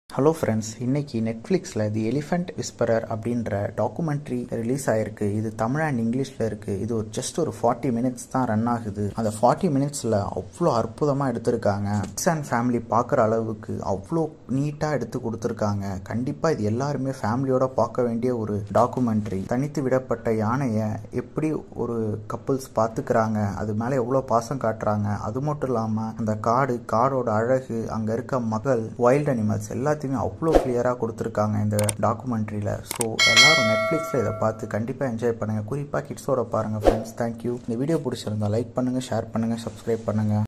hello friends இன்னைக்கு நெட்ஃப்ளிக்ஸில் the elephant whisperer அப்படின்ற டாக்குமெண்ட்ரி ரிலீஸ் ஆயிருக்கு இது தமிழ் அண்ட் இங்கிலீஷில் இருக்கு இது ஒரு ஜஸ்ட் ஒரு ஃபார்ட்டி மினிட்ஸ் தான் ரன் ஆகுது அந்த ஃபார்ட்டி மினிட்ஸில் அவ்வளோ அற்புதமாக எடுத்திருக்காங்க கிட்ஸ் அண்ட் ஃபேமிலி பார்க்குற அளவுக்கு அவ்வளோ நீட்டாக எடுத்து கொடுத்துருக்காங்க கண்டிப்பாக இது எல்லாருமே ஃபேமிலியோட பார்க்க வேண்டிய ஒரு டாக்குமெண்ட்ரி தனித்து விடப்பட்ட யானையை எப்படி ஒரு கப்புள்ஸ் பார்த்துக்கிறாங்க அது மேலே எவ்வளோ பாசம் காட்டுறாங்க அது மட்டும் இல்லாமல் அந்த காடு காடோட அழகு அங்கே இருக்க மக்கள் வைல்ட் அனிமல்ஸ் எல்லாத்தையுமே அவ்வளோ கிளியராக கொடுத்துருக்காங்க இந்த டாக்குமெண்ட்ரியில் ஸோ எல்லாரும் நெட்ஃப்ளிக்ஸில் இதை பார்த்து கண்டிப்பாக என்ஜாய் பண்ணுங்கள் குறிப்பாக கிட்ஸோட பாருங்கள் ஃப்ரெண்ட்ஸ் தேங்க்யூ இந்த வீடியோ பிடிச்சிருந்தா லைக் பண்ணுங்கள் ஷேர் பண்ணுங்கள் சப்ஸ்கிரைப் பண்ணுங்கள்